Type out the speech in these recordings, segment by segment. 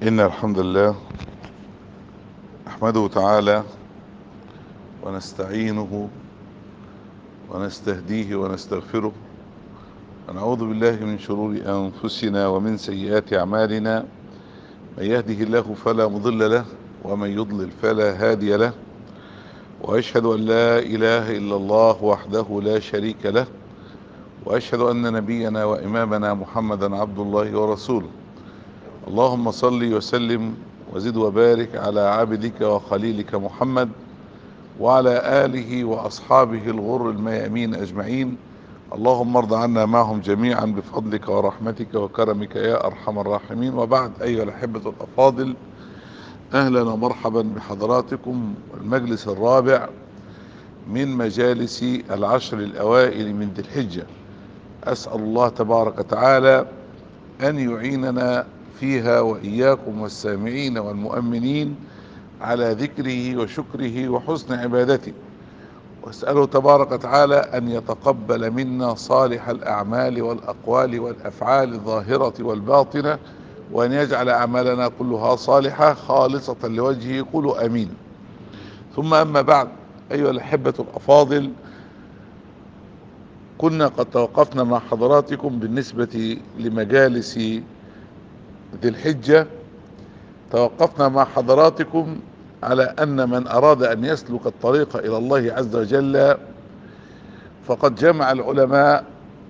إن الحمد لله نحمده تعالى ونستعينه ونستهديه ونستغفره ونعوذ بالله من شرور أنفسنا ومن سيئات أعمالنا من يهده الله فلا مضل له ومن يضلل فلا هادي له وأشهد أن لا إله إلا الله وحده لا شريك له وأشهد أن نبينا وإمامنا محمدا عبد الله ورسوله اللهم صل وسلم وزد وبارك على عبدك وخليلك محمد وعلى آله وأصحابه الغر الميامين أجمعين اللهم ارض عنا معهم جميعا بفضلك ورحمتك وكرمك يا أرحم الراحمين وبعد أيها الأحبة الأفاضل أهلا ومرحبا بحضراتكم المجلس الرابع من مجالس العشر الأوائل من ذي الحجة أسأل الله تبارك وتعالى أن يعيننا فيها وإياكم والسامعين والمؤمنين على ذكره وشكره وحسن عبادته واسأله تبارك وتعالى أن يتقبل منا صالح الأعمال والأقوال والأفعال الظاهرة والباطنة وأن يجعل أعمالنا كلها صالحة خالصة لوجهه قولوا أمين ثم أما بعد أيها الأحبة الأفاضل كنا قد توقفنا مع حضراتكم بالنسبة لمجالس ذي الحجة توقفنا مع حضراتكم على أن من أراد أن يسلك الطريق إلى الله عز وجل فقد جمع العلماء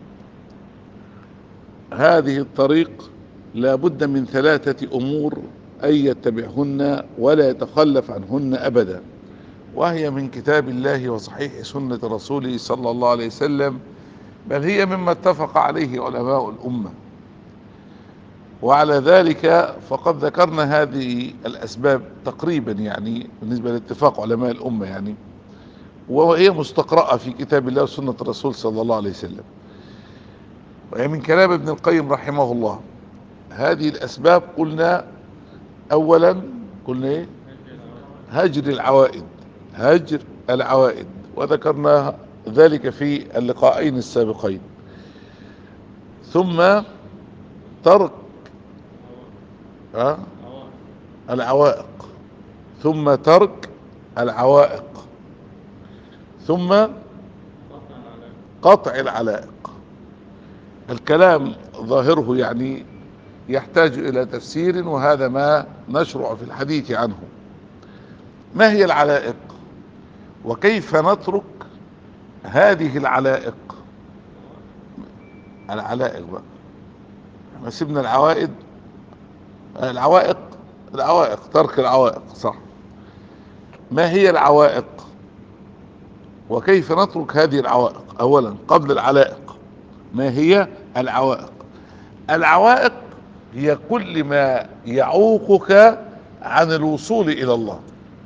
هذه الطريق لا بد من ثلاثة أمور أن يتبعهن ولا يتخلف عنهن أبدا وهي من كتاب الله وصحيح سنة رسوله صلى الله عليه وسلم بل هي مما اتفق عليه علماء الأمة وعلى ذلك فقد ذكرنا هذه الأسباب تقريبا يعني بالنسبة لاتفاق علماء الأمة يعني وهي مستقرأة في كتاب الله وسنة الرسول صلى الله عليه وسلم وهي من كلام ابن القيم رحمه الله هذه الأسباب قلنا أولا قلنا إيه هجر العوائد هجر العوائد وذكرنا ذلك في اللقاءين السابقين ثم ترك أه؟ العوائق ثم ترك العوائق ثم قطع العلائق الكلام ظاهره يعني يحتاج الى تفسير وهذا ما نشرع في الحديث عنه ما هي العلائق وكيف نترك هذه العلائق العلائق بقى احنا سيبنا العوائد العوائق العوائق ترك العوائق صح ما هي العوائق وكيف نترك هذه العوائق اولا قبل العلائق ما هي العوائق العوائق هي كل ما يعوقك عن الوصول الى الله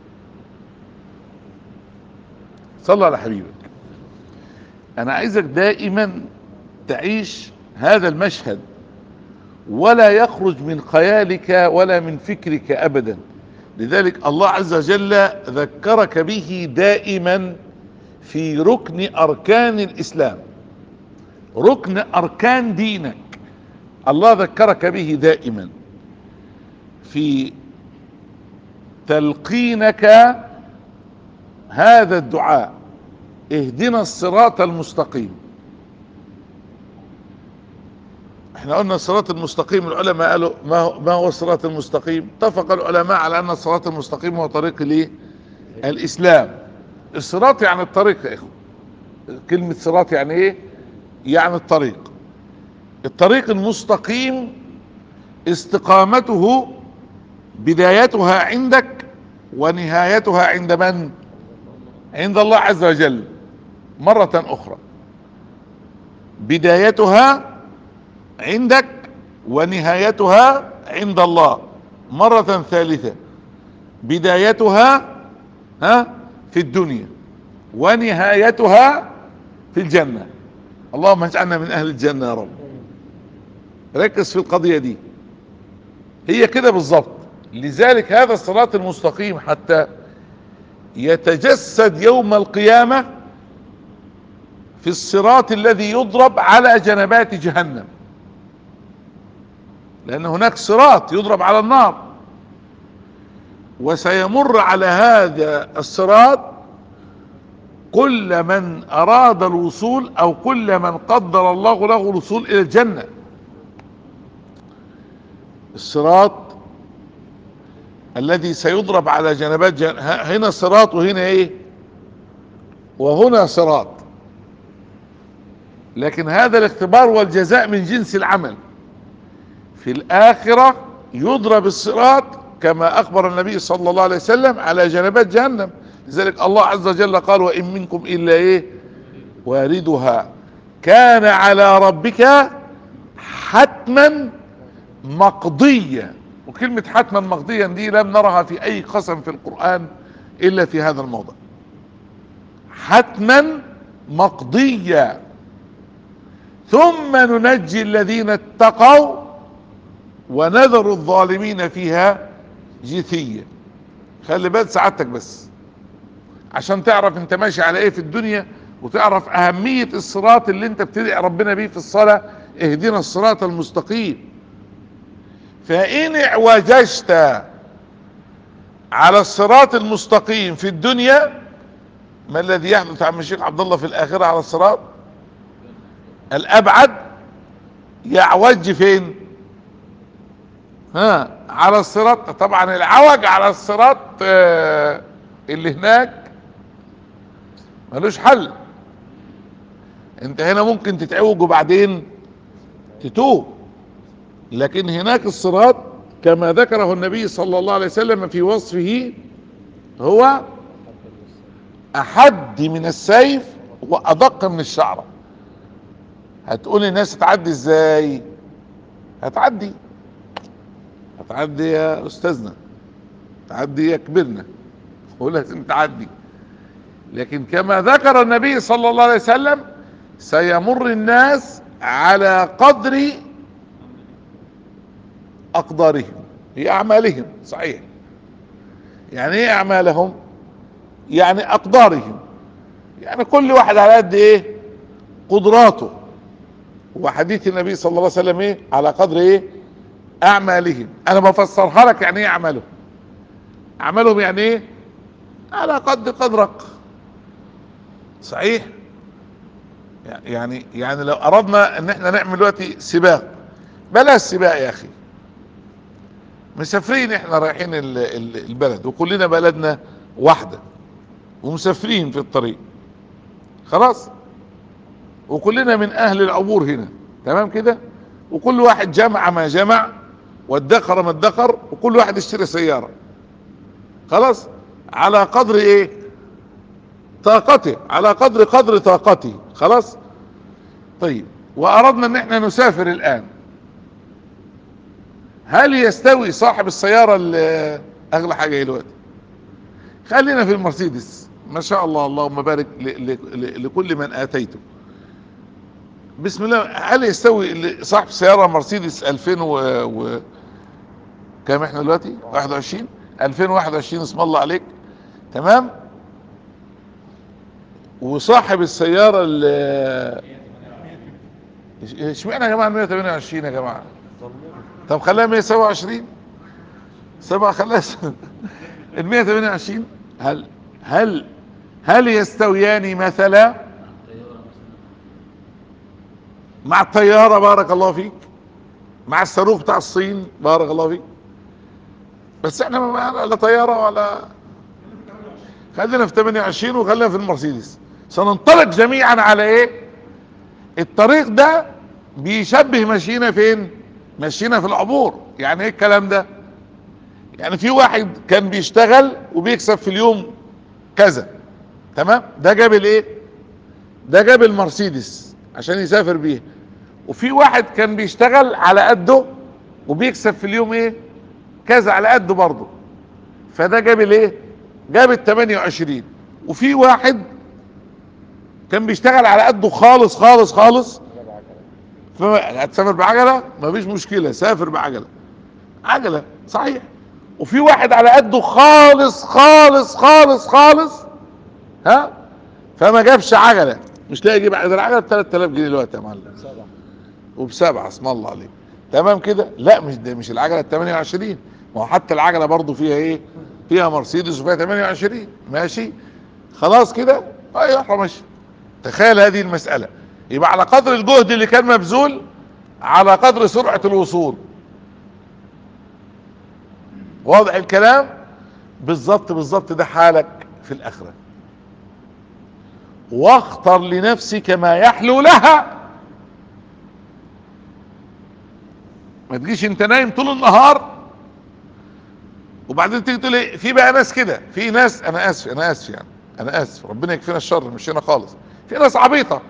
صلى على حبيبك انا عايزك دائما تعيش هذا المشهد ولا يخرج من خيالك ولا من فكرك ابدا لذلك الله عز وجل ذكرك به دائما في ركن اركان الاسلام ركن اركان دينك الله ذكرك به دائما في تلقينك هذا الدعاء اهدنا الصراط المستقيم احنا قلنا الصراط المستقيم العلماء قالوا ما هو, ما هو الصراط المستقيم اتفق العلماء على ان الصراط المستقيم هو طريق الايه الاسلام الصراط يعني الطريق يا اخوه كلمة صراط يعني ايه يعني الطريق الطريق المستقيم استقامته بدايتها عندك ونهايتها عند من عند الله عز وجل مرة اخرى بدايتها عندك ونهايتها عند الله مرة ثالثة بدايتها ها في الدنيا ونهايتها في الجنة اللهم اجعلنا من اهل الجنة يا رب ركز في القضية دي هي كده بالظبط لذلك هذا الصراط المستقيم حتى يتجسد يوم القيامة في الصراط الذي يضرب على جنبات جهنم لان هناك صراط يضرب على النار وسيمر على هذا الصراط كل من اراد الوصول او كل من قدر الله له الوصول الى الجنة الصراط الذي سيضرب على جنبات جن... ه- هنا صراط وهنا ايه وهنا صراط لكن هذا الاختبار والجزاء من جنس العمل في الآخرة يضرب الصراط كما أخبر النبي صلى الله عليه وسلم على جنبات جهنم لذلك الله عز وجل قال وإن منكم إلا إيه واردها كان على ربك حتما مقضيا وكلمة حتما مقضيا دي لم نرها في أي قسم في القرآن إلا في هذا الموضع حتما مقضيا ثم ننجي الذين اتقوا ونذر الظالمين فيها جثيا خلي بالك سعادتك بس عشان تعرف انت ماشي على ايه في الدنيا وتعرف اهمية الصراط اللي انت بتدعي ربنا بيه في الصلاة اهدنا الصراط المستقيم فان اعوججت على الصراط المستقيم في الدنيا ما الذي يحدث عم الشيخ عبد الله في الاخرة على الصراط الابعد يعوج فين ها على الصراط طبعا العوج على الصراط آه، اللي هناك ملوش حل انت هنا ممكن تتعوج وبعدين تتوب لكن هناك الصراط كما ذكره النبي صلى الله عليه وسلم في وصفه هو احد من السيف وادق من الشعره هتقول الناس تعدي ازاي هتعدي هتعدي يا استاذنا تعدي يا كبرنا ولازم تعدي لكن كما ذكر النبي صلى الله عليه وسلم سيمر الناس على قدر اقدارهم هي اعمالهم صحيح يعني ايه اعمالهم يعني اقدارهم يعني كل واحد على قد ايه قدراته وحديث النبي صلى الله عليه وسلم ايه على قدر ايه اعمالهم انا بفسرها لك يعني ايه اعمالهم اعمالهم يعني ايه على قد قدرك صحيح يعني يعني لو اردنا ان احنا نعمل دلوقتي سباق بلاش سباق يا اخي مسافرين احنا رايحين ال- ال- البلد وكلنا بلدنا واحدة ومسافرين في الطريق خلاص وكلنا من اهل العبور هنا تمام كده وكل واحد جمع ما جمع وادخر ما ادخر وكل واحد اشتري سيارة خلاص على قدر ايه طاقته على قدر قدر طاقته خلاص طيب واردنا ان احنا نسافر الان هل يستوي صاحب السيارة اللي اغلى حاجة ايه دلوقتي خلينا في المرسيدس ما شاء الله اللهم بارك ل- ل- ل- لكل من اتيته بسم الله هل يستوي اللي صاحب سيارة مرسيدس 2000 و, و... كام احنا دلوقتي 21 2021 اسم الله عليك تمام وصاحب السيارة اللي اشمعنى يا جماعة 128 يا جماعة طب خليها 127 سبعة خلاها ال 128 هل هل هل يستويان مثلا مع الطيارة بارك الله فيك مع الصاروخ بتاع الصين بارك الله فيك بس احنا ما معنا لا طيارة ولا خلينا في 28 وخلينا في المرسيدس سننطلق جميعا على ايه الطريق ده بيشبه مشينا فين مشينا في العبور يعني ايه الكلام ده يعني في واحد كان بيشتغل وبيكسب في اليوم كذا تمام ده جاب الايه ده جاب المرسيدس عشان يسافر بيها وفي واحد كان بيشتغل على قده وبيكسب في اليوم ايه كذا على قده برضه فده جاب الايه جاب ال 28 وفي واحد كان بيشتغل على قده خالص خالص خالص فما- هتسافر بعجله مفيش مشكله سافر بعجله عجله صحيح وفي واحد على قده خالص خالص خالص خالص ها فما جابش عجله مش لاقي يجيب عجله العجله ب 3000 جنيه دلوقتي يا معلم وبسبعه اسم الله عليك تمام كده لا مش ده مش العجله ال 28 ما هو حتى العجله برضو فيها ايه فيها مرسيدس وفيها 28 ماشي خلاص كده ايوه ماشي تخيل هذه المسألة يبقى على قدر الجهد اللي كان مبذول على قدر سرعة الوصول واضح الكلام بالظبط بالظبط ده حالك في الآخرة واختر لنفسك ما يحلو لها ما تجيش انت نايم طول النهار وبعدين تيجي تقول ايه في بقى ناس كده في ناس انا اسف انا اسف يعني انا اسف ربنا يكفينا الشر مش هنا خالص في ناس عبيطه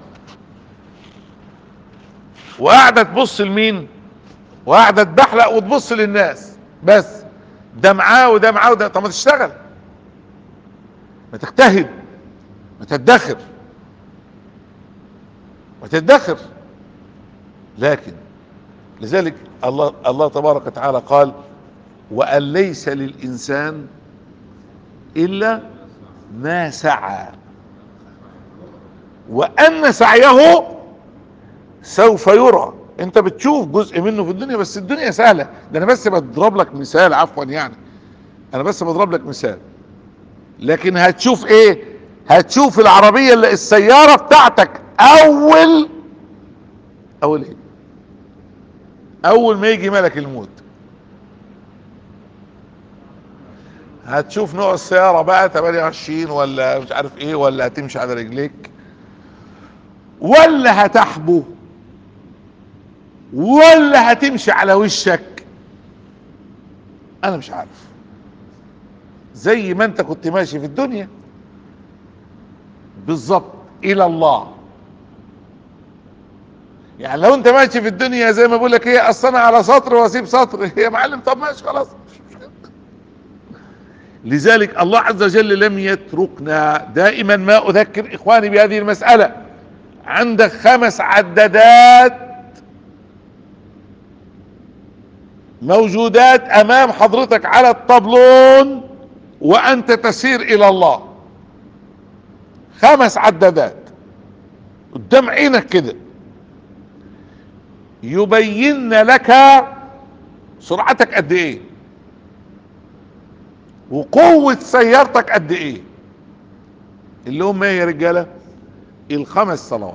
وقاعده تبص لمين وقاعده تبحلق وتبص للناس بس ده معاه وده معاه وده طب ما تشتغل ما تجتهد ما تدخر ما تدخر لكن لذلك الله الله تبارك وتعالى قال وأن ليس للإنسان إلا ما سعى وأن سعيه سوف يرى انت بتشوف جزء منه في الدنيا بس الدنيا سهلة ده انا بس بضرب لك مثال عفوا يعني انا بس بضرب لك مثال لكن هتشوف ايه هتشوف العربية اللي السيارة بتاعتك اول اول ايه اول ما يجي ملك الموت هتشوف نوع السيارة بقى 28 ولا مش عارف ايه ولا هتمشي على رجليك ولا هتحبو ولا هتمشي على وشك انا مش عارف زي ما انت كنت ماشي في الدنيا بالظبط الى الله يعني لو انت ماشي في الدنيا زي ما بقول لك ايه اصل انا على سطر واسيب سطر يا معلم طب ماشي خلاص لذلك الله عز وجل لم يتركنا دائما ما اذكر اخواني بهذه المسألة عندك خمس عدادات موجودات امام حضرتك على الطابلون وانت تسير الى الله خمس عدادات قدام عينك كده يبين لك سرعتك قد ايه وقوة سيارتك قد ايه اللي هم ايه يا رجالة الخمس صلوات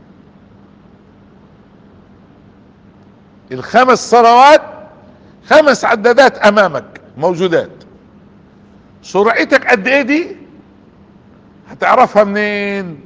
الخمس صلوات خمس عدادات امامك موجودات سرعتك قد ايه دي هتعرفها منين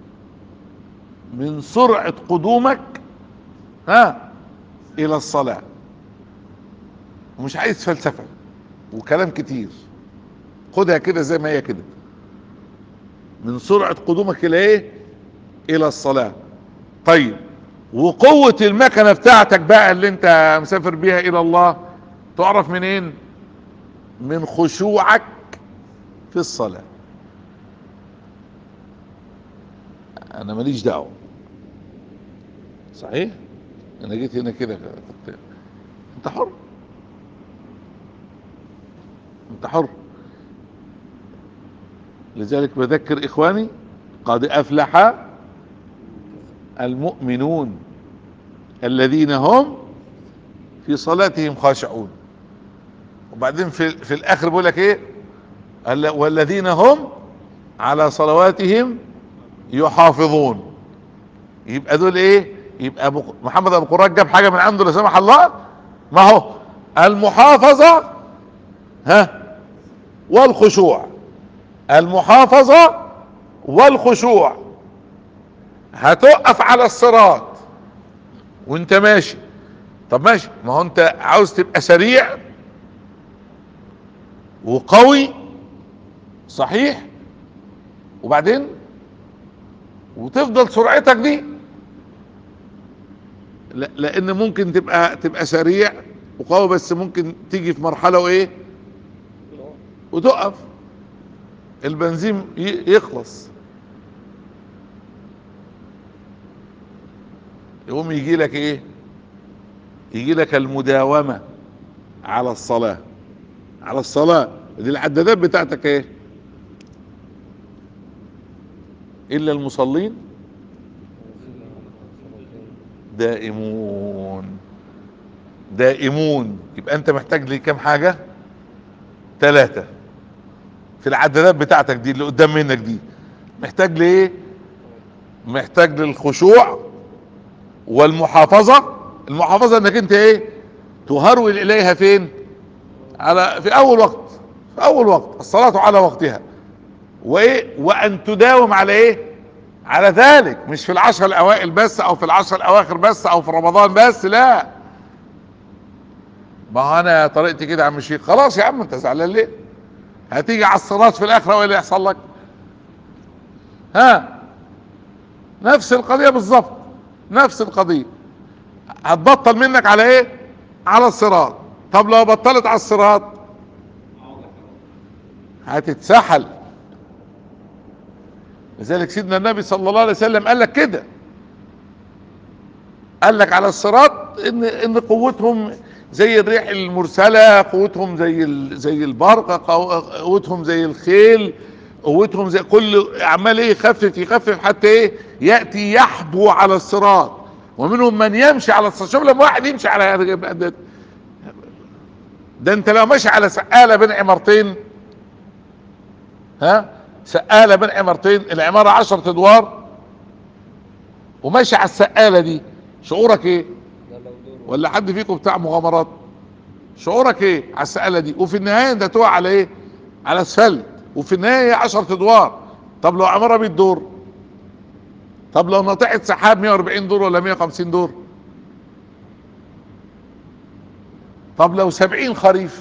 من سرعة قدومك ها الى الصلاة ومش عايز فلسفة وكلام كتير خدها كده زي ما هي كده من سرعة قدومك الى ايه الى الصلاة طيب وقوة المكنة بتاعتك بقى اللي انت مسافر بيها الى الله تعرف منين من خشوعك في الصلاة انا ماليش دعوة صحيح انا جيت هنا كده كنت انت حر انت حر لذلك بذكر اخواني قد افلح المؤمنون الذين هم في صلاتهم خاشعون وبعدين في, في الاخر بيقول لك ايه قال والذين هم على صلواتهم يحافظون يبقى دول ايه يبقى أبو محمد ابو قراد جاب حاجه من عنده لا سمح الله ما هو المحافظه ها والخشوع المحافظه والخشوع هتقف على الصراط وانت ماشي طب ماشي ما هو انت عاوز تبقى سريع وقوي صحيح وبعدين وتفضل سرعتك دي لا لان ممكن تبقى تبقى سريع وقوي بس ممكن تيجي في مرحله وايه وتقف البنزين يخلص يقوم يجي لك ايه يجي لك المداومة على الصلاة على الصلاة دي العدادات بتاعتك ايه الا المصلين دائمون دائمون يبقى انت محتاج لي كام حاجة ثلاثة في العدادات بتاعتك دي اللي قدام منك دي محتاج لايه محتاج للخشوع والمحافظة المحافظة انك انت ايه تهرول اليها فين على في اول وقت في اول وقت الصلاة على وقتها وايه وان تداوم على ايه على ذلك مش في العشر الاوائل بس او في العشر الاواخر بس او في رمضان بس لا ما هو انا طريقتي كده يا عم الشيخ خلاص يا عم انت زعلان ليه هتيجي على الصراط في الاخره وايه اللي يحصل لك ها نفس القضيه بالظبط نفس القضيه هتبطل منك على ايه على الصراط طب لو بطلت على الصراط هتتسحل لذلك سيدنا النبي صلى الله عليه وسلم قال لك كده قال لك على الصراط ان ان قوتهم زي الريح المرسله قوتهم زي ال- زي البرق قو- قوتهم زي الخيل قوتهم زي كل عمال ايه يخفف يخفف حتى ايه ياتي يحبو على الصراط ومنهم من يمشي على الصراط شوف لما واحد يمشي على ده, ده انت لو ماشي على سقاله بين عمارتين ها سقاله بين عمارتين العماره عشرة ادوار وماشي على السقاله دي شعورك ايه ولا حد فيكم بتاع مغامرات شعورك ايه على السقاله دي وفي النهايه انت تقع على ايه على اسفلت وفي النهايه 10 ادوار طب لو عماره 100 دور طب لو ناطحه سحاب 140 دور ولا 150 دور طب لو 70 خريف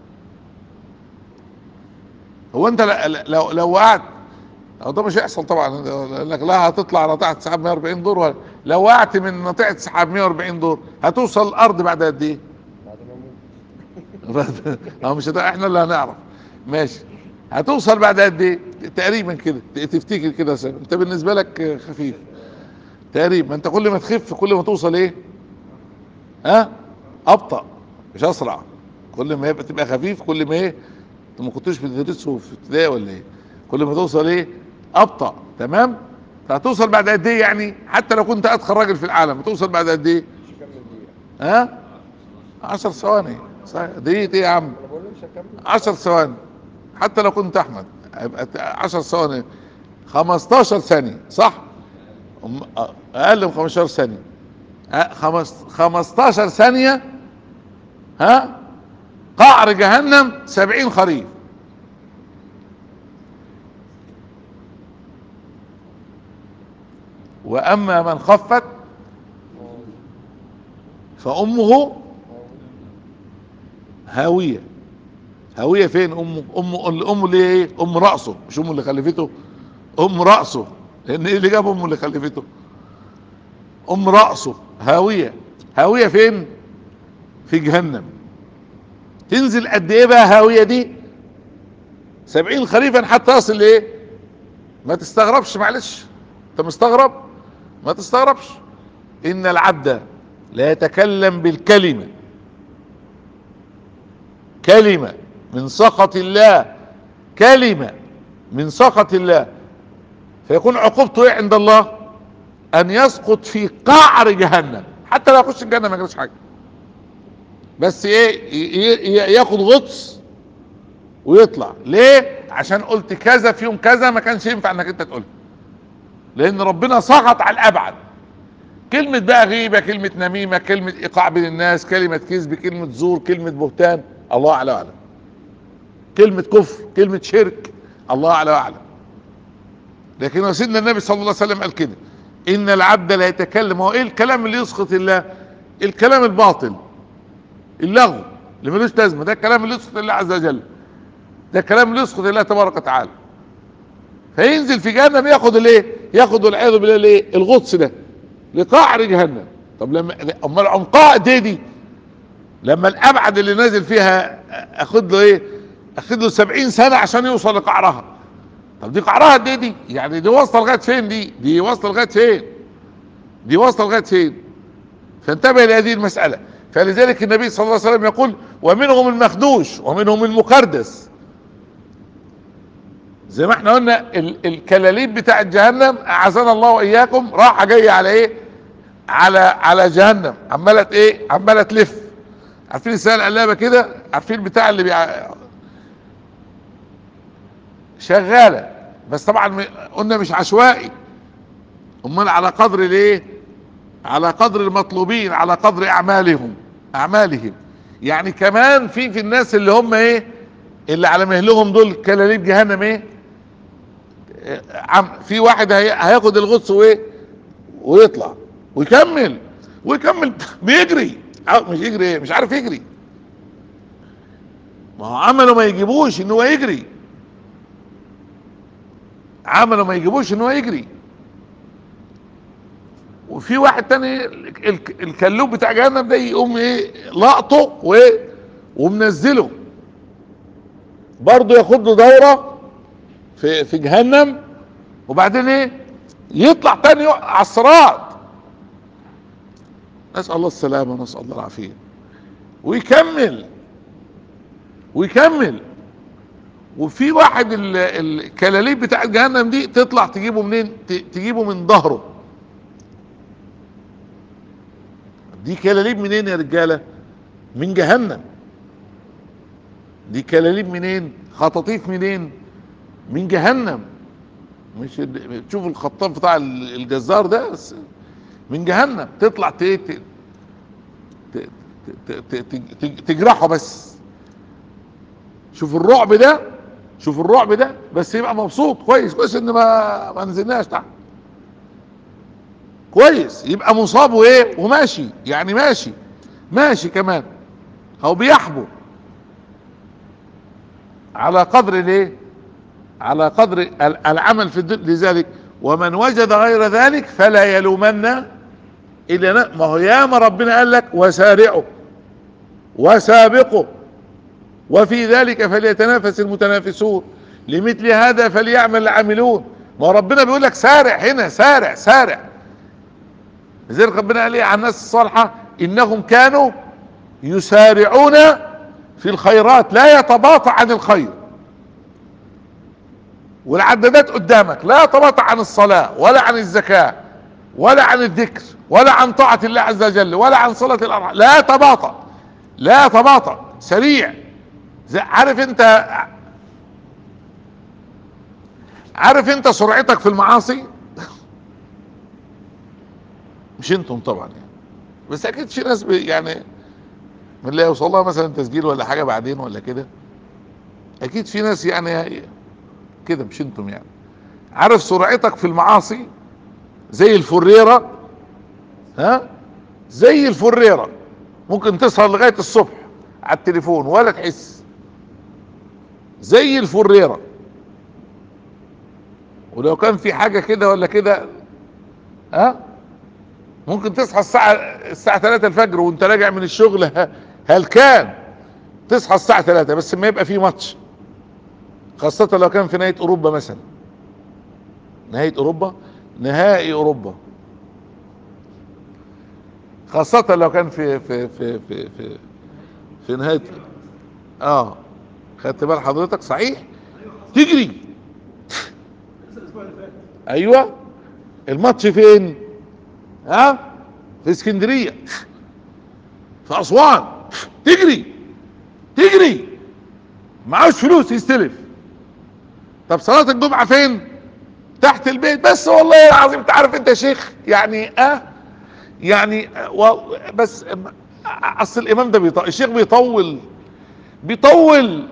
هو انت ل- ل- لو لو وقعت هو ده مش هيحصل طبعا لانك لا هتطلع ناطحه سحاب 140 دور ولا لو وقعت من ناطحه سحاب 140 دور هتوصل الارض بعد قد ايه؟ بعد ما اموت اه مش هت- احنا اللي هنعرف ماشي هتوصل بعد قد ايه تقريبا كده ت- تفتكر كده سنة. انت بالنسبه لك خفيف تقريبا انت كل ما تخف كل ما توصل ايه ها ابطا مش اسرع كل ما يبقى تبقى خفيف كل ما ايه انتوا ما كنتوش بتدرسوا في ابتدائي ولا ايه كل ما توصل ايه ابطا تمام فهتوصل بعد قد ايه يعني حتى لو كنت ادخل راجل في العالم هتوصل بعد قد ايه مش هكمل دقيقة ها 10 ثواني صحيح دقيقة ايه يا عم انا بقول له مش هكمل 10 ثواني حتى لو كنت احمد هيبقى 10 ثواني 15 ثانية صح؟ أم- اقل من 15 ثانية أه، خمس- 15 ثانية ها قعر جهنم 70 خريف واما من خفت فامه هاوية هاوية فين امه امه امه اللي هي ايه ام رأسه مش امه اللي خلفته ام رأسه لان ايه اللي جاب امه اللي خلفته ام رأسه هاوية هاوية فين في جهنم تنزل قد ايه بقى هاوية دي سبعين خريفا حتى يصل لايه ما تستغربش معلش انت مستغرب ما تستغربش ان العبد لا يتكلم بالكلمه كلمة من سخط الله كلمة من سخط الله فيكون عقوبته ايه عند الله ان يسقط في قعر جهنم حتى لو يخش الجنة ما يجراش حاجة بس ايه ي- ي- ياخد غطس ويطلع ليه عشان قلت كذا في يوم كذا ما كانش ينفع انك انت تقولها لان ربنا سخط على الابعد كلمة بقى غيبة كلمة نميمة كلمة ايقاع بين الناس كلمة كذب كلمة زور كلمة بهتان الله اعلى واعلم كلمة كفر كلمة شرك الله اعلى واعلم لكن سيدنا النبي صلى الله عليه وسلم قال كده ان العبد لا يتكلم هو ايه الكلام اللي يسخط الله الكلام الباطل اللغو اللي ملوش لازمه ده الكلام اللي يسخط الله عز وجل ده الكلام اللي يسخط الله تبارك وتعالى فينزل في جهنم ياخد الايه ياخد والعياذ بالله الايه الغطس ده لقعر جهنم طب لما امال عمقاء دي دي لما الابعد اللي نازل فيها اخد له ايه اخد له 70 سنه عشان يوصل لقعرها طب دي قعرها قد ايه دي يعني دي واصله لغايه فين دي دي واصله لغايه فين دي واصله لغايه فين فانتبه لهذه المساله فلذلك النبي صلى الله عليه وسلم يقول ومنهم المخدوش ومنهم المكردس زي ما احنا قلنا ال- الكلاليب بتاع جهنم اعاذنا الله واياكم راحه جايه على ايه على على جهنم عماله ايه عماله تلف عارفين السنه القلابه كده عارفين بتاع اللي بيع... شغاله بس طبعا م- قلنا مش عشوائي امال على قدر الايه على قدر المطلوبين على قدر اعمالهم اعمالهم يعني كمان في في الناس اللي هم ايه اللي على مهلهم دول كلاليب جهنم ايه آه، عم في واحد هي هياخد الغطس وايه ويطلع ويكمل ويكمل بيجري أو مش يجري ايه مش عارف يجري ما هو عمله ما يجيبوش ان هو يجري عمله ما يجيبوش ان هو يجري وفي واحد تاني ال- ال- الكلوب بتاع جهنم ده يقوم ايه لقطه وايه ومنزله برضه ياخد له دوره في في جهنم وبعدين ايه يطلع تاني يقع على الصراط نسال الله السلامه ونسال الله العافيه ويكمل ويكمل وفي واحد ال- الكلاليب بتاع جهنم دي تطلع تجيبه منين ت- تجيبه من ظهره دي كلاليب منين يا رجاله من جهنم دي كلاليب منين خطاطيف منين من جهنم مش ال- تشوف الخطاف بتاع ال- الجزار ده بس من جهنم تطلع ت- ت- ت- ت- ت- ت- تجرحه بس شوف الرعب ده شوف الرعب ده بس يبقى مبسوط كويس كويس ان ما ما نزلناش تحت كويس يبقى مصاب وايه وماشي يعني ماشي ماشي كمان او بيحبو على قدر الايه على قدر ال- العمل في الدنيا لذلك ومن وجد غير ذلك فلا يلومن الا ن- ما هو ياما ربنا قال لك وسارعوا وسابقوا وفي ذلك فليتنافس المتنافسون لمثل هذا فليعمل العاملون ما هو ربنا بيقول لك سارع هنا سارع سارع لذلك ربنا قال ايه عن الناس الصالحه انهم كانوا يسارعون في الخيرات لا يتباطأ عن الخير والعدادات قدامك لا يتباطأ عن الصلاة ولا عن الزكاة ولا عن الذكر ولا عن طاعة الله عز وجل ولا عن صلة الأرحام لا يتباطأ لا يتباطأ سريع زي- عارف انت عارف انت سرعتك في المعاصي مش انتم طبعا يعني بس اكيد في ناس بي- يعني من اللي يوصل لها مثلا تسجيل ولا حاجه بعدين ولا كده اكيد في ناس يعني كده مش انتم يعني عارف سرعتك في المعاصي زي الفريره ها زي الفريره ممكن تسهر لغايه الصبح على التليفون ولا تحس زي الفريره ولو كان في حاجه كده ولا كده ها ممكن تصحى الساعة الساعة 3 الفجر وانت راجع من الشغل ه- هلكان تصحى الساعة 3 بس ما يبقى في ماتش خاصة لو كان في نهاية اوروبا مثلا نهاية اوروبا نهائي اوروبا خاصة لو كان في في في في في, في نهاية اه خدت بال حضرتك صحيح تجري ايوه الماتش فين ها في اسكندريه في اسوان تجري تجري معهوش فلوس يستلف طب صلاه الجمعه فين تحت البيت بس والله العظيم انت عارف انت يا شيخ يعني اه يعني آه و- بس آه، اصل الامام ده بيطول الشيخ بيطول بيطول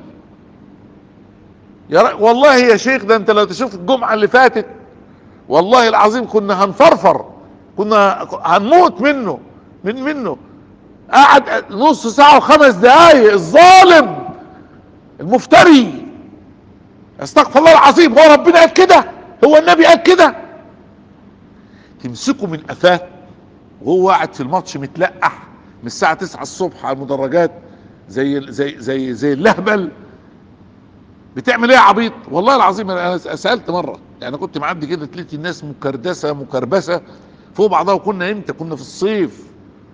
يا ر- والله يا شيخ ده انت لو تشوف الجمعه اللي فاتت والله العظيم كنا هنفرفر كنا هنموت منه من منه قعد نص ساعة وخمس دقايق الظالم المفتري استغفر الله العظيم هو ربنا قال كده هو النبي قال كده تمسكه من قفاه وهو قاعد في الماتش متلقح من الساعة 9 الصبح على المدرجات زي زي زي زي اللهبل بتعمل ايه يا عبيط والله العظيم انا سالت مره يعني كنت معدي كده تلاقي الناس مكردسه مكربسه فوق بعضها وكنا امتى كنا في الصيف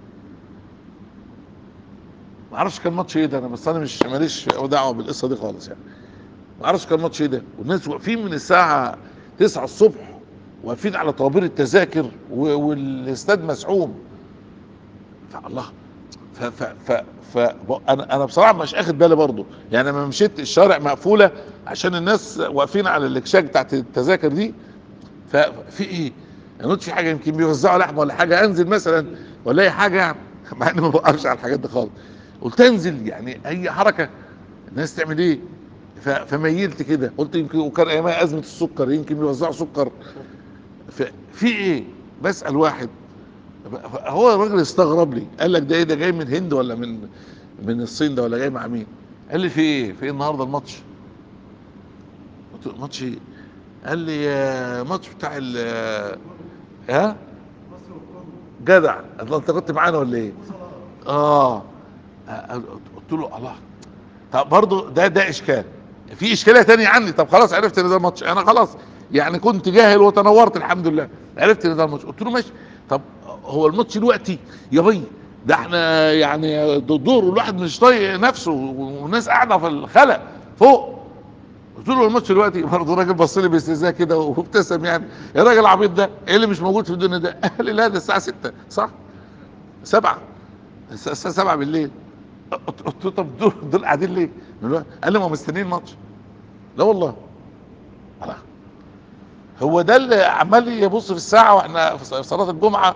ما اعرفش كان ماتش ايه ده انا بس انا مش ماليش دعوه بالقصه دي خالص يعني ما اعرفش كان ماتش ايه ده والناس واقفين من الساعه 9 الصبح واقفين على طوابير التذاكر و- والاستاد مسحوم فالله ف ف ف ف انا انا بصراحه مش اخد بالي برضه يعني لما مشيت الشارع مقفوله عشان الناس واقفين على الاكشاك بتاعت التذاكر دي ففي ايه؟ انا قلت في حاجه يمكن بيوزعوا لحمه ولا حاجه انزل مثلا ولا اي حاجه يعني مع اني ما بوقفش على الحاجات دي خالص قلت انزل يعني اي حركه الناس تعمل ايه؟ ف- فميلت كده قلت يمكن وكان ايامها ازمه السكر يمكن بيوزعوا سكر ف- في ايه؟ بسال واحد هو الراجل استغرب لي قال لك ده ايه ده جاي من الهند ولا من من الصين ده ولا جاي مع مين؟ قال لي في ايه؟ في ايه النهارده الماتش؟ قلت له ماتش ايه؟ قال لي آه، ماتش بتاع ال آه، ها؟ جدع الله انت كنت معانا ولا ايه؟ اه آه، قلت له الله طب برضه ده ده اشكال في اشكاليه تانية عندي طب خلاص عرفت ان ده ماتش انا خلاص يعني كنت جاهل وتنورت الحمد لله عرفت ان ده الماتش قلت له ماشي طب هو الماتش دلوقتي يا بي ده احنا يعني ده دور الواحد مش طايق نفسه والناس قاعده في الخلا فوق قلت له الماتش دلوقتي برضه الراجل بص لي باستهزاء كده وابتسم يعني يا راجل عبيط ده ايه اللي مش موجود في الدنيا ده؟ قال لي لا ده الساعه 6 صح؟ 7 الساعه 7 بالليل قلت له طب دول دول قاعدين ليه؟ قال لي ما هم مستنيين الماتش لا والله الله. هو ده اللي عمال يبص في الساعه واحنا في صلاه الجمعه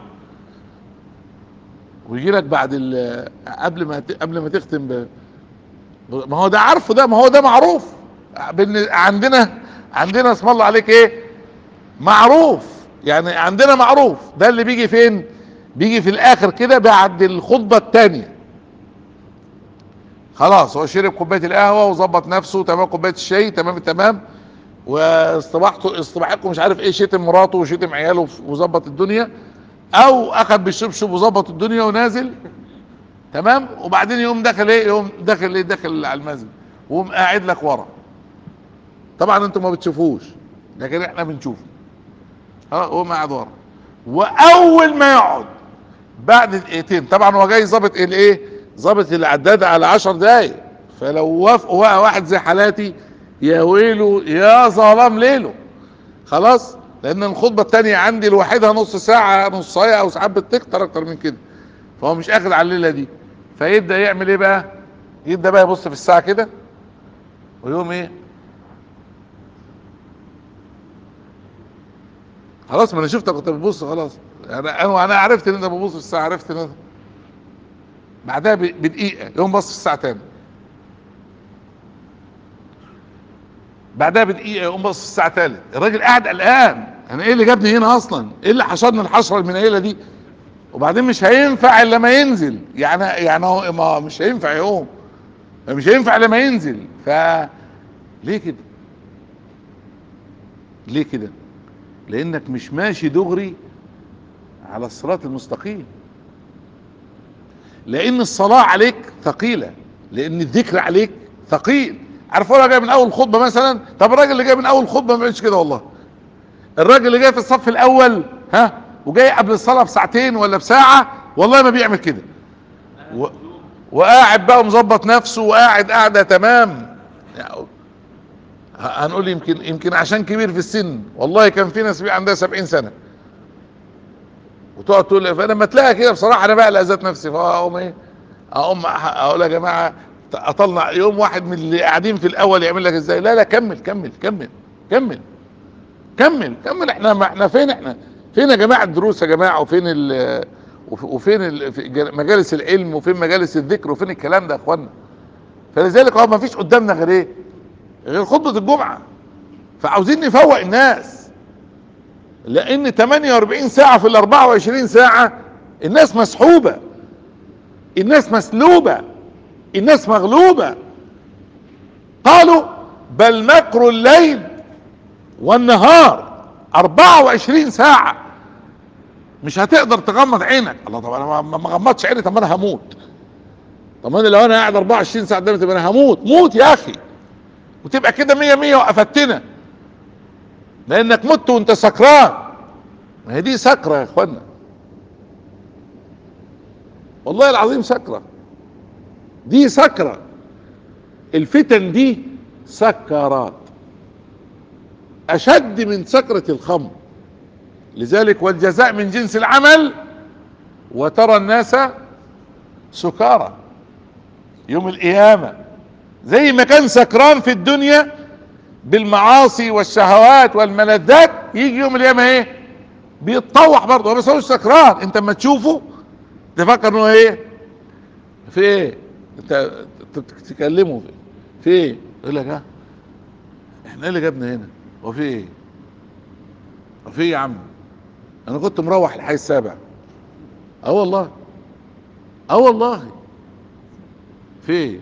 ويجي لك بعد ال- قبل ما ت- قبل ما تختم ب... ما هو ده عارفه ده ما هو ده معروف بالن- عندنا عندنا اسم الله عليك ايه معروف يعني عندنا معروف ده اللي بيجي فين بيجي في الاخر كده بعد الخطبه الثانيه خلاص هو شرب كوبايه القهوه وظبط نفسه تمام كوبايه الشاي تمام التمام واصطباحته اصطباحكم مش عارف ايه شتم مراته وشتم عياله وظبط الدنيا او اخذ بالشبشب وظبط الدنيا ونازل تمام وبعدين يقوم داخل ايه يقوم داخل ايه داخل على المسجد ويقوم قاعد لك ورا طبعا انتم ما بتشوفوش لكن احنا بنشوف اه قوم قاعد ورا واول ما يقعد بعد دقيقتين طبعا هو جاي ظابط الايه ظابط العداد على 10 دقايق فلو وافقوا بقى واحد زي حالاتي يا ويله يا ظلام ليله خلاص لان الخطبه الثانيه عندي لوحدها نص ساعه نص ساعه او ساعات بتكتر اكتر من كده فهو مش اخد على الليله دي فيبدا يعمل ايه بقى يبدا بقى يبص في الساعه كده ويقوم ايه خلاص ما انا شفتك كنت بتبص خلاص انا انا انا عرفت ان انت بتبص في الساعه عرفت ان أنا- بعدها ب- بدقيقه يقوم بص في الساعه تاني بعدها بدقيقه يقوم بص في الساعه تالت الراجل قاعد قلقان انا ايه اللي جابني هنا اصلا ايه اللي حشرني الحشره المنيله دي وبعدين مش هينفع الا ما ينزل يعني يعني هو ما مش هينفع يقوم مش هينفع الا ما ينزل ف ليه كده ليه كده لانك مش ماشي دغري على الصراط المستقيم لان الصلاه عليك ثقيله لان الذكر عليك ثقيل عارف ولا جاي من اول خطبه مثلا طب الراجل اللي جاي من اول خطبه ما بيعملش كده والله الراجل اللي جاي في الصف الاول ها وجاي قبل الصلاه بساعتين ولا بساعه والله ما بيعمل كده و... وقاعد بقى مظبط نفسه وقاعد قاعده تمام يعني هنقول يمكن يمكن عشان كبير في السن والله كان في ناس بيبقى عندها 70 سنه وتقعد تقول فلما تلاقي كده بصراحه انا بقى لذات نفسي فاقوم ايه اقوم اقول يا جماعه اطلع يوم واحد من اللي قاعدين في الاول يعمل لك ازاي لا لا كمل كمل كمل كمل كمل كمل احنا ما احنا فين احنا فين يا جماعه الدروس يا جماعه وفين ال وف- وفين ال في جل- مجالس العلم وفين مجالس الذكر وفين الكلام ده يا اخوانا فلذلك هو ما فيش قدامنا غير ايه غير خطبه الجمعه فعاوزين نفوق الناس لان 48 ساعه في ال 24 ساعه الناس مسحوبه الناس مسلوبه الناس مغلوبه قالوا بل مكر الليل والنهار 24 ساعه مش هتقدر تغمض عينك الله طب انا ما- ما ما غمضتش عيني طب ما انا هموت طب انا لو انا قاعد 24 ساعه قدامي طب انا هموت موت يا اخي وتبقى كده 100 100 وقفتنا لانك مت وانت سكران ما هي دي سكره يا اخوانا والله العظيم سكره دي سكره الفتن دي سكرات اشد من سكره الخمر لذلك والجزاء من جنس العمل وترى الناس سكارى يوم القيامة زي ما كان سكران في الدنيا بالمعاصي والشهوات والملذات يجي يوم القيامة ايه بيتطوح برضه هو بس هو مش سكران انت اما تشوفه تفكر انه ايه في ايه انت تكلمه في, في ايه يقول لك ها احنا ايه اللي جابنا هنا هو في ايه هو في ايه يا عم انا كنت مروح الحي السابع اه والله اه والله في ايه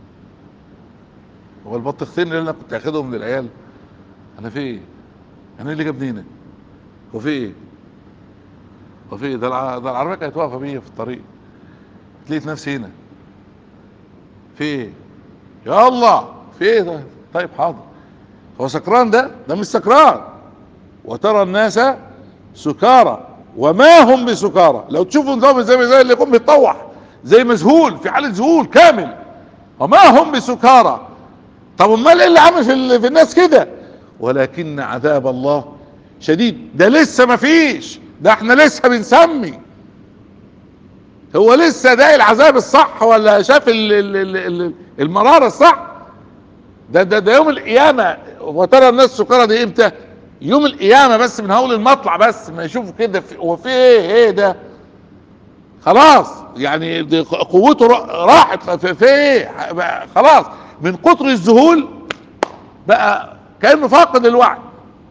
هو البطيختين اللي انا كنت اخدهم للعيال انا في ايه انا ايه اللي جابني هنا هو في ايه هو في ايه ده الع- ده العربيه كانت واقفه بيا في الطريق لقيت نفسي هنا في ايه يا الله في ايه ده طيب حاضر هو سكران ده ده مش سكران وترى الناس سكارى وما هم بسكارى لو تشوفوا نظام زي زي اللي يقوم بيتطوح زي مذهول في حاله ذهول كامل وما هم بسكارى طب امال ايه اللي عمل في, ال- في الناس كده ولكن عذاب الله شديد ده لسه ما فيش ده احنا لسه بنسمي هو لسه ده العذاب الصح ولا شاف ال- ال- ال- ال- المرارة الصح ده ده ده يوم القيامة وترى الناس سكارى دي امتى يوم القيامة بس من هول المطلع بس ما يشوفوا كده في- هو في ايه ايه ده خلاص يعني دي قوته را- راحت في, في ايه بقى خلاص من كتر الذهول بقى كانه فاقد الوعي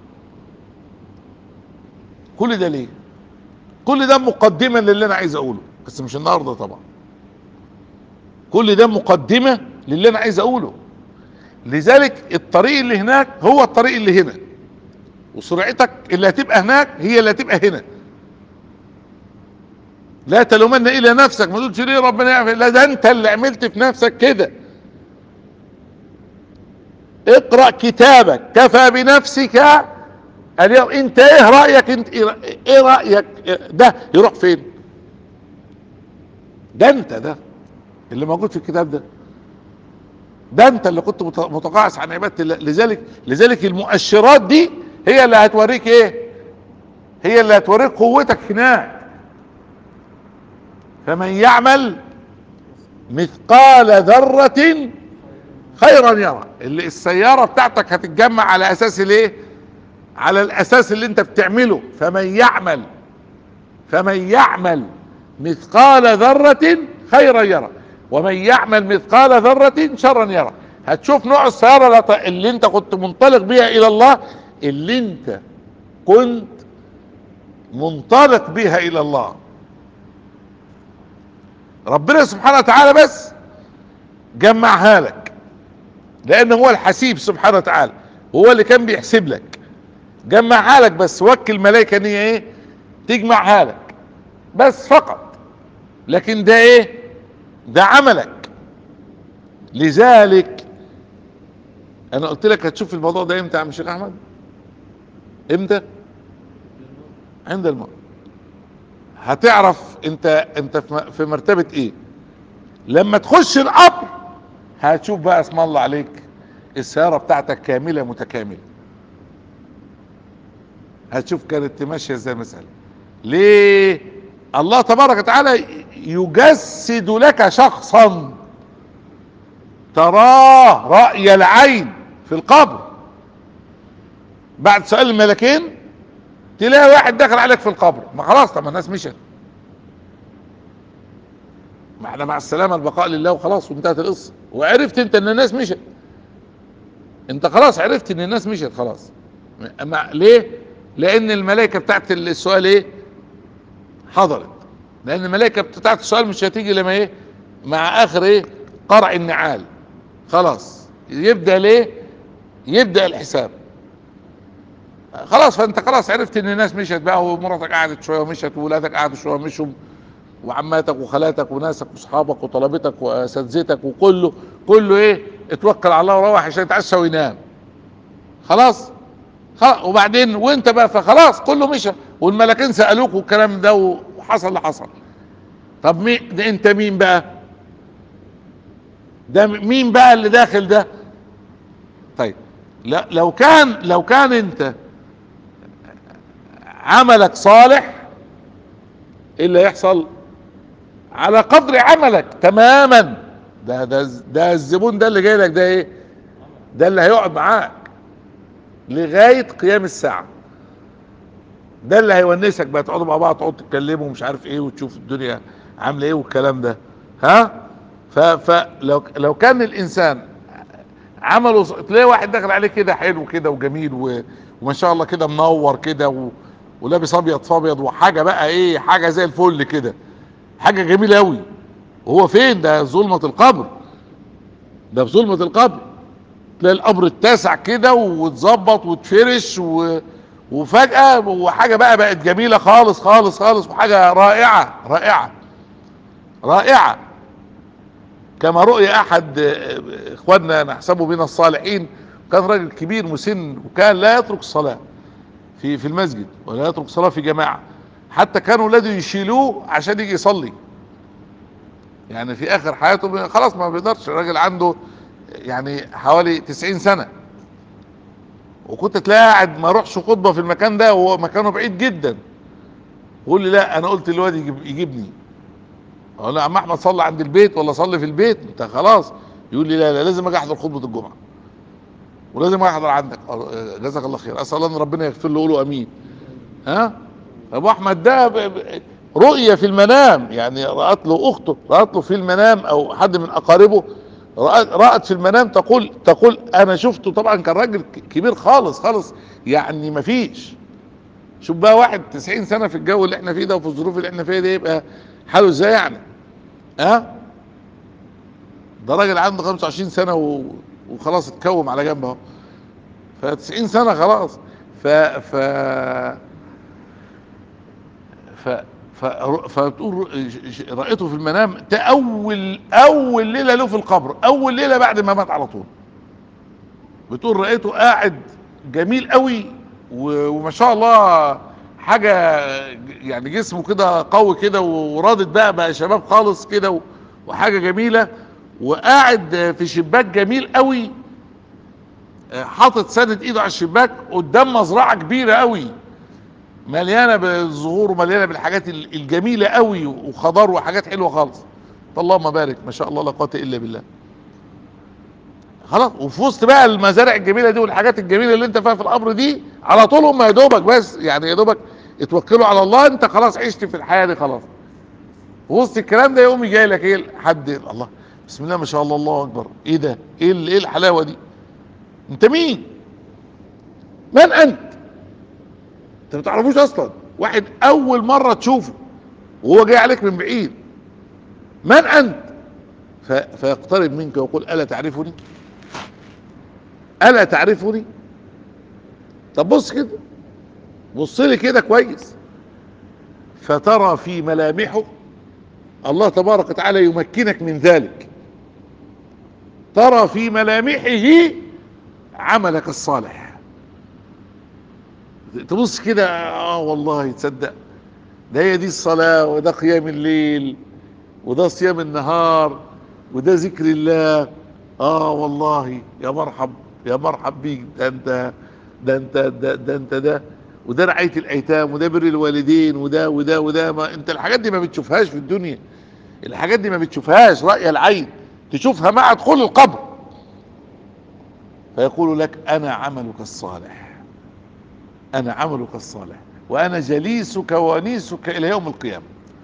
كل ده ليه كل ده مقدمة للي انا عايز اقوله بس مش النهارده طبعا كل ده مقدمة للي انا عايز اقوله لذلك الطريق اللي هناك هو الطريق اللي هنا وسرعتك اللي هتبقى هناك هي اللي هتبقى هنا لا تلومن الى نفسك ما تقولش ليه ربنا يعمل لا ده انت اللي عملت في نفسك كده اقرا كتابك كفى بنفسك اليوم انت ايه رايك انت ايه رايك ده يروح فين ده انت ده اللي موجود في الكتاب ده ده انت اللي كنت مت- متقاعس عن عباده الله لذلك لذلك المؤشرات دي هي اللي هتوريك ايه هي اللي هتوريك قوتك هناك فمن يعمل مثقال ذرة خيرا يرى اللي السيارة بتاعتك هتتجمع على اساس الايه على الاساس اللي انت بتعمله فمن يعمل فمن يعمل مثقال ذرة خيرا يرى ومن يعمل مثقال ذرة شرا يرى هتشوف نوع السيارة اللي ط- اللي انت كنت منطلق بيها الى الله اللي انت كنت منطلق بها الى الله ربنا سبحانه وتعالى بس جمعها لك لان هو الحسيب سبحانه وتعالى هو اللي كان بيحسب لك جمعها لك بس وكل ملائكة ان هي ايه تجمعها لك بس فقط لكن ده ايه ده عملك لذلك انا قلت لك هتشوف الموضوع ده امتى يا عم الشيخ احمد امتى عند الموت هتعرف انت انت في م- في مرتبة ايه لما تخش القبر هتشوف بقى اسم الله عليك السيارة بتاعتك كاملة متكاملة هتشوف كانت ماشية ازاي المسألة ليه الله تبارك وتعالى يجسد لك شخصا تراه رأي العين في القبر بعد سؤال الملكين تلاقي واحد دخل عليك في القبر ما خلاص طب ما الناس مشت ما احنا مع السلامة البقاء لله وخلاص وانتهت القصة وعرفت انت ان الناس مشت انت خلاص عرفت ان الناس مشت خلاص مع ليه لان الملائكة بتاعت السؤال ايه حضرت لان الملائكة بتاعت السؤال مش هتيجي لما ايه مع اخر ايه قرع النعال خلاص يبدأ ليه يبدأ الحساب خلاص فانت خلاص عرفت ان الناس مشت بقى ومراتك قعدت شويه ومشت وولادك قعدوا شويه ومشوا وعماتك وخالاتك وناسك واصحابك وطلبتك واساتذتك وكله كله ايه اتوكل على الله وروح عشان يتعشى وينام خلاص خلاص وبعدين وانت بقى فخلاص كله مشى والملاكين سالوك والكلام ده وحصل اللي حصل طب مين ده انت مين بقى ده مين بقى اللي داخل ده طيب لا لو كان لو كان انت عملك صالح ايه اللي هيحصل على قدر عملك تماما ده ده ده الزبون ده اللي جاي لك ده ايه ده اللي هيقعد معاك لغايه قيام الساعه ده اللي هيونسك بقى تقعدوا مع بعض تقعدوا تتكلموا ومش عارف ايه وتشوف الدنيا عامله ايه والكلام ده ها ف فلو لو كان الانسان عمله ص- تلاقي واحد داخل عليه كده حلو كده وجميل و... وما شاء الله كده منور كده و... ولابس ابيض في ابيض وحاجه بقى ايه حاجه زي الفل كده حاجه جميله قوي وهو فين ده ظلمه القبر ده في ظلمه القبر تلاقي القبر اتسع كده واتظبط واتفرش و... وفجاه وحاجه بقى بقت جميله خالص خالص خالص وحاجه رائعه رائعه رائعه كما رؤي احد آه، اخواننا نحسبه من الصالحين كان راجل كبير مسن وكان لا يترك الصلاه في في المسجد ولا يترك الصلاه في جماعه حتى كانوا ولاده يشيلوه عشان يجي يصلي يعني في اخر حياته خلاص ما بيقدرش الراجل عنده يعني حوالي 90 سنه وكنت تلاقي قاعد ما اروحش خطبه في المكان ده وهو مكانه بعيد جدا يقول لي لا انا قلت للواد يجيب يجيبني اقول له يا عم احمد صلي عند البيت ولا صلي في البيت انت خلاص يقول لي لا لا لازم اجي احضر خطبه الجمعه ولازم احضر عندك أه، جزاك الله خير اسال الله ان ربنا يغفر له قولوا امين ها ابو احمد ده ب- ب- رؤية في المنام يعني رأت له اخته رأت له في المنام او حد من اقاربه رأت, رأت في المنام تقول تقول انا شفته طبعا كان راجل ك- كبير خالص خالص يعني مفيش شوف بقى واحد 90 سنة في الجو اللي احنا فيه ده وفي الظروف اللي احنا فيها دي يبقى حاله ازاي يعني ها ده راجل عنده 25 سنة و... وخلاص اتكوم على جنب اهو ف 90 سنة خلاص ف ف ف ف فبتقول رأيته في المنام ده اول اول ليله له في القبر اول ليله بعد ما مات على طول بتقول رأيته قاعد جميل قوي و- وما شاء الله حاجه يعني جسمه كده قوي كده ورادد بقى بقى شباب خالص كده و- وحاجه جميله وقاعد في شباك جميل قوي آه، حاطط ساند ايده على الشباك قدام مزرعه كبيره قوي مليانه بالزهور ومليانه بالحاجات ال- الجميله قوي وخضار وحاجات حلوه خالص اللهم بارك ما شاء الله لا قوه الا بالله خلاص وفي وسط بقى المزارع الجميله دي والحاجات الجميله اللي انت فيها في القبر دي على طول هم يا دوبك بس يعني يا دوبك اتوكلوا على الله انت خلاص عشت في الحياه دي خلاص في وسط الكلام ده يقوم جاي لك ايه حد الله بسم الله ما شاء الله الله اكبر ايه ده ايه ال- ايه الحلاوه دي انت مين من انت انت ما تعرفوش اصلا واحد اول مره تشوفه وهو جاي عليك من بعيد من انت ف... فيقترب منك ويقول الا تعرفني الا تعرفني طب بص كده بص لي كده كويس فترى في ملامحه الله تبارك وتعالى يمكنك من ذلك ترى في ملامحه عملك الصالح تبص كده اه والله تصدق ده هي دي الصلاة وده قيام الليل وده صيام النهار وده ذكر الله اه والله يا مرحب يا مرحب بيك ده انت ده انت ده, ده انت ده وده رعاية الايتام وده بر الوالدين وده وده وده ما انت الحاجات دي ما بتشوفهاش في الدنيا الحاجات دي ما بتشوفهاش رأي العين تشوفها مع دخول القبر فيقول لك انا عملك الصالح انا عملك الصالح وانا جليسك وانيسك الى يوم القيامه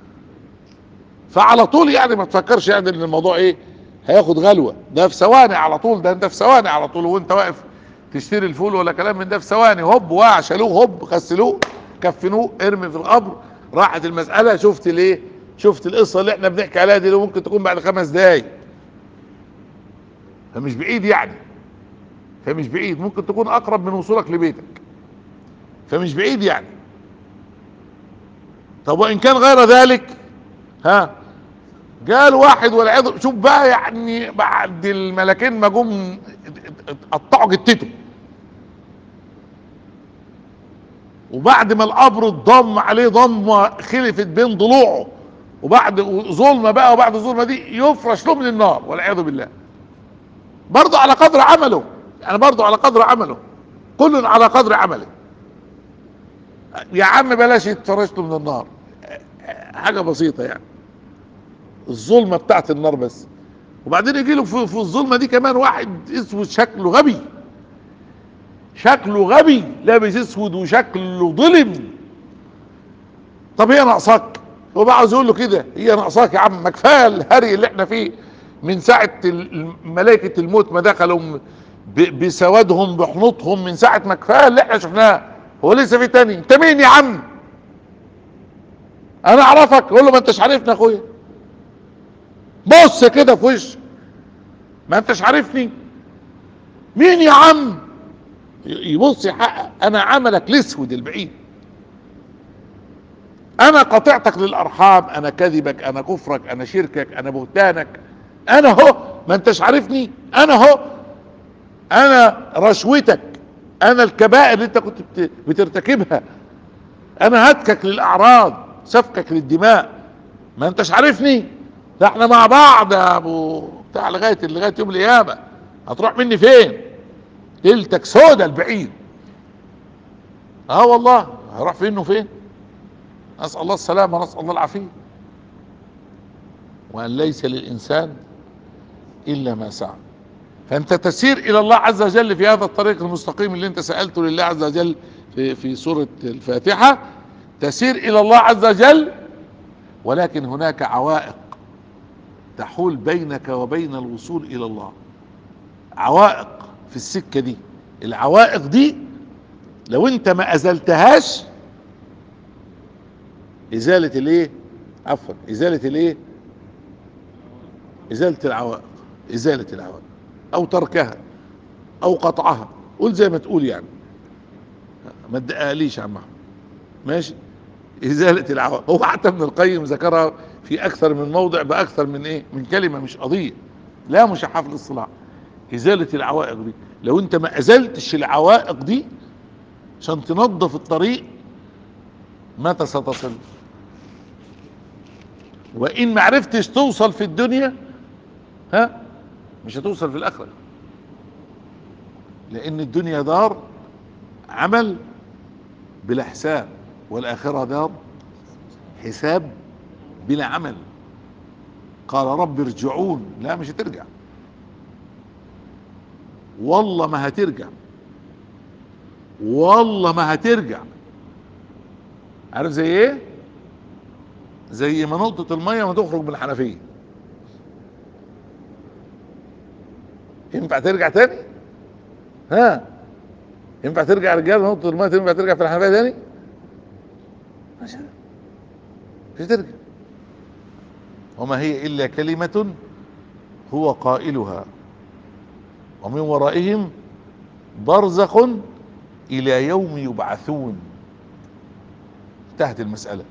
فعلى طول يعني ما تفكرش يعني ان الموضوع ايه هياخد غلوه ده في ثواني على طول ده انت في ثواني على طول وانت واقف تشتري الفول ولا كلام من ده في ثواني هوب واع شالوه هوب غسلوه كفنوه ارمي في القبر راحت المساله شفت ليه شفت القصه اللي احنا بنحكي عليها دي اللي ممكن تكون بعد خمس دقايق فمش بعيد يعني فمش بعيد ممكن تكون اقرب من وصولك لبيتك فمش بعيد يعني طب وان كان غير ذلك ها قال واحد والعياذ شوف بقى يعني بعد الملكين ما جم قطعوا جتته وبعد ما القبر اتضم عليه ضمه خلفت بين ضلوعه وبعد ظلمه بقى وبعد الظلمه دي يفرش له من النار والعياذ بالله برضه على قدر عمله يعني برضه على قدر عمله كل على قدر عمله يا عم بلاش يتفرش له من النار حاجه بسيطه يعني الظلمه بتاعت النار بس وبعدين يجي له في, في الظلمه دي كمان واحد اسود شكله غبي شكله غبي لابس اسود وشكله ظلم طب هي ناقصاك هو بقى عاوز يقول له كده هي ناقصاك يا عم ما كفايه الهري اللي احنا فيه من ساعه ال- ملائكه الموت ما دخلوا ب- بسوادهم بحنوطهم من ساعه ما كفايه اللي احنا شفناه هو لسه في تاني انت مين يا عم انا اعرفك يقول له ما انتش عارفني يا اخويا بص كده في وشه ما انتش عارفني مين يا عم يبص يحقق انا عملك الاسود البعيد انا قطعتك للارحام انا كذبك انا كفرك انا شركك انا بهتانك انا هو ما انتش عارفني انا هو انا رشوتك انا الكبائر اللي انت كنت بت- بترتكبها انا هتكك للاعراض سفكك للدماء ما انتش عارفني ده احنا مع بعض يا ابو بتاع لغايه لغايه يوم القيامه هتروح مني فين ليلتك سودة البعيد اه والله هروح فين وفين نسال الله السلامه ونسال الله العافيه وان ليس للانسان الا ما سعى فانت تسير الى الله عز وجل في هذا الطريق المستقيم اللي انت سالته لله عز وجل في في سوره الفاتحه تسير الى الله عز وجل ولكن هناك عوائق تحول بينك وبين الوصول الى الله عوائق في السكه دي العوائق دي لو انت ما ازلتهاش ازاله الايه عفوا ازاله الايه ازاله العوائق ازاله العوائق او تركها او قطعها قول زي ما تقول يعني ما تدققليش يا عم احمد ماشي ازاله العوائق هو حتى ابن القيم ذكرها في اكثر من موضع باكثر من ايه من كلمه مش قضيه لا مشحه في الاصطلاح ازاله العوائق دي لو انت ما ازلتش العوائق دي عشان تنظف الطريق متى ستصل وان ما عرفتش توصل في الدنيا ها مش هتوصل في الاخره لان الدنيا دار عمل بلا حساب والاخره دار حساب بلا عمل قال رب ارجعون لا مش هترجع والله ما هترجع والله ما هترجع عارف زي ايه زي ما نقطة المية ما تخرج من الحنفية ينفع ترجع تاني ها ينفع ترجع يا رجال نقطة المية تنفع ترجع في الحنفية تاني مش مش ترجع وما هي إلا كلمة هو قائلها ومن ورائهم برزخ إلى يوم يبعثون انتهت المسألة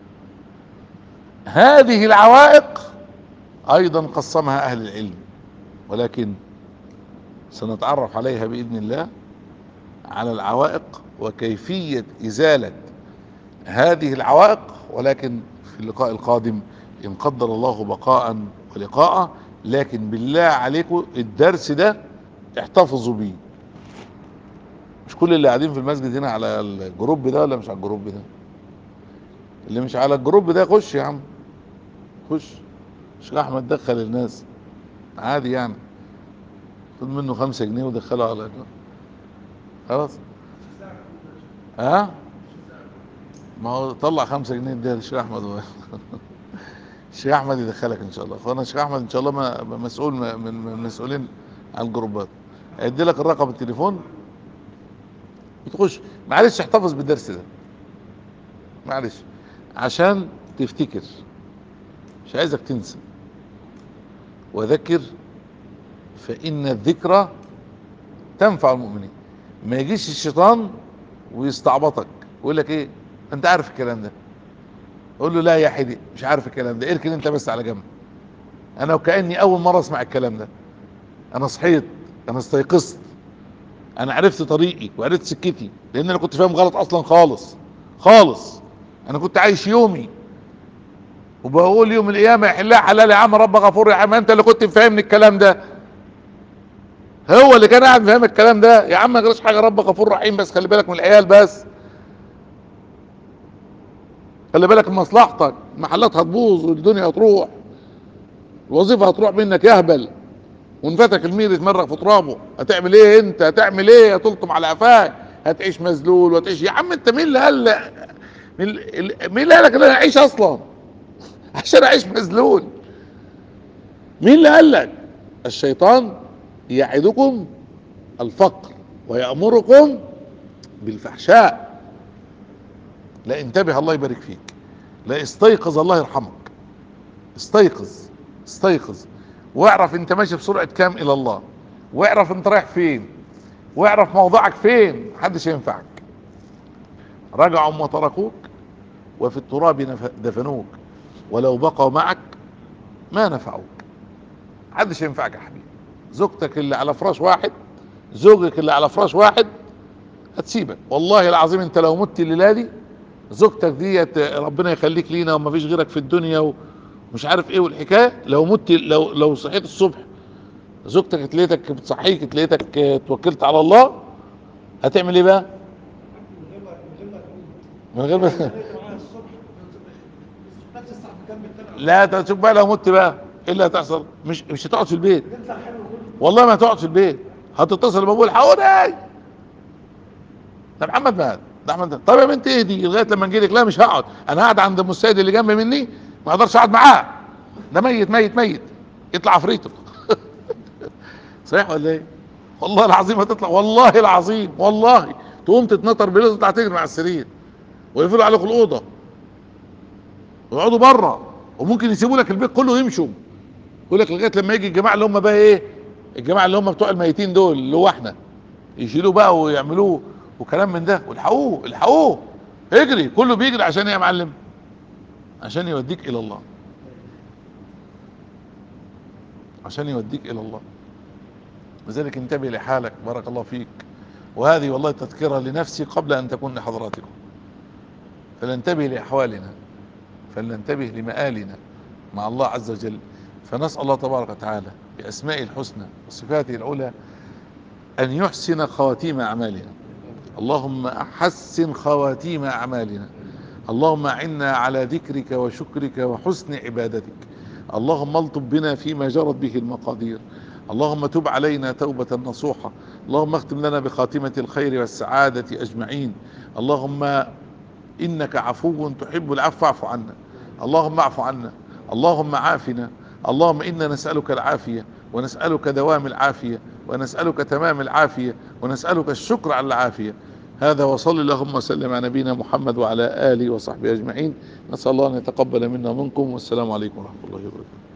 هذه العوائق أيضا قسمها أهل العلم ولكن سنتعرف عليها بإذن الله على العوائق وكيفية إزالة هذه العوائق ولكن في اللقاء القادم إن قدر الله بقاء ولقاء لكن بالله عليكم الدرس ده احتفظوا بيه مش كل اللي قاعدين في المسجد هنا على الجروب ده ولا مش على الجروب ده اللي مش على الجروب ده خش يا عم خش مش احمد دخل الناس عادي يعني خد منه خمسة جنيه ودخله على الجروب. خلاص ها ما هو طلع خمسة جنيه اديها للشيخ احمد و... الشيخ احمد يدخلك ان شاء الله اخوانا الشيخ احمد ان شاء الله ما- مسؤول من من المسؤولين عن الجروبات هيدي لك الرقم التليفون وتخش معلش احتفظ بالدرس ده معلش عشان تفتكر مش عايزك تنسى وذكر فإن الذكرى تنفع المؤمنين ما يجيش الشيطان ويستعبطك ويقول لك ايه انت عارف الكلام ده قول له لا يا حدي مش عارف الكلام ده اركن انت بس على جنب انا وكاني اول مره اسمع الكلام ده انا صحيت انا استيقظت انا عرفت طريقي وعرفت سكتي لان انا كنت فاهم غلط اصلا خالص خالص انا كنت عايش يومي وبقول يوم القيامه يحلها حلال يا عم رب غفور يا عم انت اللي كنت فاهمني الكلام ده هو اللي كان قاعد فاهم الكلام ده يا عم ما جراش حاجه رب غفور رحيم بس خلي بالك من العيال بس خلي بالك من مصلحتك المحلات هتبوظ والدنيا هتروح الوظيفة هتروح منك يهبل وانفتك المير يتمرق في ترابه هتعمل ايه انت هتعمل ايه هتلطم على قفاك هتعيش مذلول وتعيش يا عم انت مين اللي قال مين مين اللي قال لك ان انا اعيش اصلا عشان اعيش مذلول مين اللي قال لك الشيطان يعدكم الفقر ويأمركم بالفحشاء لا انتبه الله يبارك فيك لا استيقظ الله يرحمك استيقظ استيقظ واعرف انت ماشي بسرعة كام الى الله واعرف انت رايح فين واعرف موضعك فين محدش ينفعك رجعوا وتركوك وفي التراب نف- دفنوك ولو بقوا معك ما نفعوك محدش ينفعك يا حبيبي زوجتك اللي على فراش واحد زوجك اللي على فراش واحد هتسيبك والله العظيم انت لو مت الليله دي زوجتك ديت ربنا يخليك لينا وما فيش غيرك في الدنيا ومش عارف ايه والحكايه لو مت لو لو صحيت الصبح زوجتك تلاقيتك بتصحيك تلاقيتك اه، توكلت على الله هتعمل ايه بقى؟ من غير ما لا ده شوف بقى لو مت بقى ايه اللي هتحصل؟ مش مش هتقعد في البيت والله ما هتقعد في البيت هتتصل بابوه الحقوني ده محمد مات ده احمد مات. طب يا بنت ايه دي لغايه لما نجي لك لا مش هقعد انا قاعد عند ام السيد اللي جنب مني ما اقدرش اقعد معاه ده ميت ميت ميت يطلع عفريته صحيح ولا ايه والله العظيم هتطلع والله العظيم والله تقوم تتنطر بالليل وتطلع تجري مع السرير ويقفلوا عليكم الاوضه ويقعدوا بره وممكن يسيبوا لك البيت كله ويمشوا يقول لك لغايه لما يجي الجماعه اللي هم بقى ايه الجماعه اللي هم بتوع الميتين دول اللي هو احنا يشيلوه بقى ويعملوه وكلام من ده والحقوه الحقوه اجري كله بيجري عشان ايه يا معلم عشان يوديك الى الله عشان يوديك الى الله لذلك انتبه لحالك بارك الله فيك وهذه والله تذكرة لنفسي قبل ان تكون لحضراتكم فلننتبه لاحوالنا فلننتبه لمآلنا مع الله عز وجل فنسأل الله تبارك وتعالى بأسمائه الحسنى وصفاته العلى أن يحسن خواتيم أعمالنا اللهم حسن خواتيم أعمالنا اللهم أعنا على ذكرك وشكرك وحسن عبادتك اللهم الطف بنا فيما جرت به المقادير اللهم تب علينا توبة نصوحة اللهم اختم لنا بخاتمة الخير والسعادة أجمعين اللهم إنك عفو تحب العفو فاعف عنا اللهم اعف عنا اللهم عافنا اللهم إنا نسألك العافية ونسألك دوام العافية ونسألك تمام العافية ونسألك الشكر على العافية هذا وصل اللهم وسلم على نبينا محمد وعلى آله وصحبه أجمعين نسأل الله أن يتقبل منا ومنكم والسلام عليكم ورحمة الله وبركاته